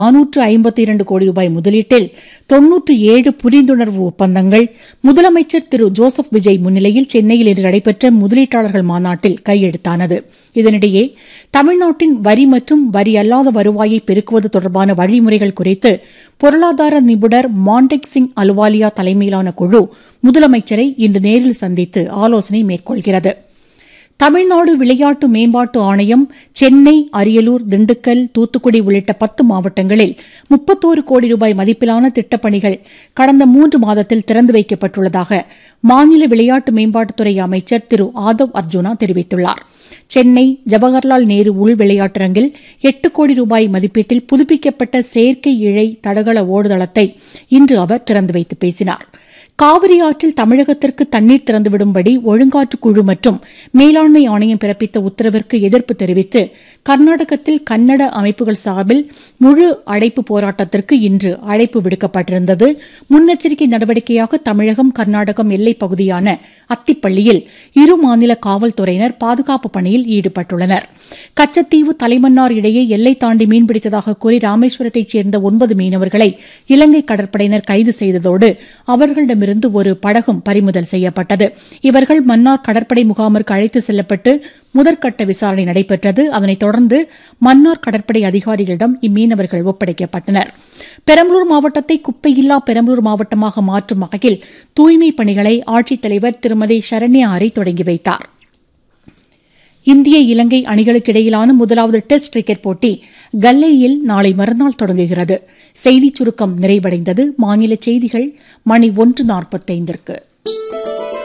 நானூற்று ஐம்பத்தி இரண்டு கோடி ரூபாய் முதலீட்டில் தொன்னூற்று ஏழு புரிந்துணர்வு ஒப்பந்தங்கள் முதலமைச்சர் திரு ஜோசப் விஜய் முன்னிலையில் சென்னையில் இன்று நடைபெற்ற முதலீட்டாளர்கள் மாநாட்டில் கையெழுத்தானது இதனிடையே தமிழ்நாட்டின் வரி மற்றும் வரி அல்லாத வருவாயை பெருக்குவது தொடர்பான வழிமுறைகள் குறித்து பொருளாதார நிபுணர் மாண்டெக் சிங் அலுவாலியா தலைமையிலான குழு முதலமைச்சரை இன்று நேரில் சந்தித்து ஆலோசனை மேற்கொள்கிறது தமிழ்நாடு விளையாட்டு மேம்பாட்டு ஆணையம் சென்னை அரியலூர் திண்டுக்கல் தூத்துக்குடி உள்ளிட்ட பத்து மாவட்டங்களில் முப்பத்தோரு கோடி ரூபாய் மதிப்பிலான திட்டப்பணிகள் கடந்த மூன்று மாதத்தில் திறந்து வைக்கப்பட்டுள்ளதாக மாநில விளையாட்டு மேம்பாட்டுத்துறை அமைச்சர் திரு ஆதவ் அர்ஜுனா தெரிவித்துள்ளார் சென்னை ஜவஹர்லால் நேரு உள் விளையாட்டரங்கில் எட்டு கோடி ரூபாய் மதிப்பீட்டில் புதுப்பிக்கப்பட்ட செயற்கை இழை தடகள ஓடுதளத்தை இன்று அவர் திறந்து வைத்து பேசினார் காவிரி ஆற்றில் தமிழகத்திற்கு தண்ணீர் திறந்துவிடும்படி ஒழுங்காற்று குழு மற்றும் மேலாண்மை ஆணையம் பிறப்பித்த உத்தரவிற்கு எதிர்ப்பு தெரிவித்து கர்நாடகத்தில் கன்னட அமைப்புகள் சார்பில் முழு அழைப்பு போராட்டத்திற்கு இன்று அழைப்பு விடுக்கப்பட்டிருந்தது முன்னெச்சரிக்கை நடவடிக்கையாக தமிழகம் கர்நாடகம் எல்லைப் பகுதியான அத்திப்பள்ளியில் இரு மாநில காவல்துறையினர் பாதுகாப்பு பணியில் ஈடுபட்டுள்ளனர் கச்சத்தீவு தலைமன்னார் இடையே எல்லை தாண்டி மீன்பிடித்ததாக கூறி ராமேஸ்வரத்தைச் சேர்ந்த ஒன்பது மீனவர்களை இலங்கை கடற்படையினர் கைது செய்ததோடு அவர்களிடமிருந்து ஒரு படகும் பறிமுதல் செய்யப்பட்டது இவர்கள் மன்னார் கடற்படை முகாமிற்கு அழைத்து செல்லப்பட்டு முதற்கட்ட விசாரணை நடைபெற்றது அதனைத் தொடர்ந்து மன்னார் கடற்படை அதிகாரிகளிடம் இம்மீனவர்கள் ஒப்படைக்கப்பட்டனர் பெரம்பலூர் மாவட்டத்தை குப்பையில்லா பெரம்பலூர் மாவட்டமாக மாற்றும் வகையில் தூய்மைப் பணிகளை ஆட்சித்தலைவர் திருமதி சரண்யா ஆரை தொடங்கி வைத்தார் இந்திய இலங்கை அணிகளுக்கிடையிலான முதலாவது டெஸ்ட் கிரிக்கெட் போட்டி கல்லேயில் நாளை மறுநாள் தொடங்குகிறது செய்திச் சுருக்கம் நிறைவடைந்தது மாநில செய்திகள் மணி ஒன்று நாற்பத்தைந்திற்கு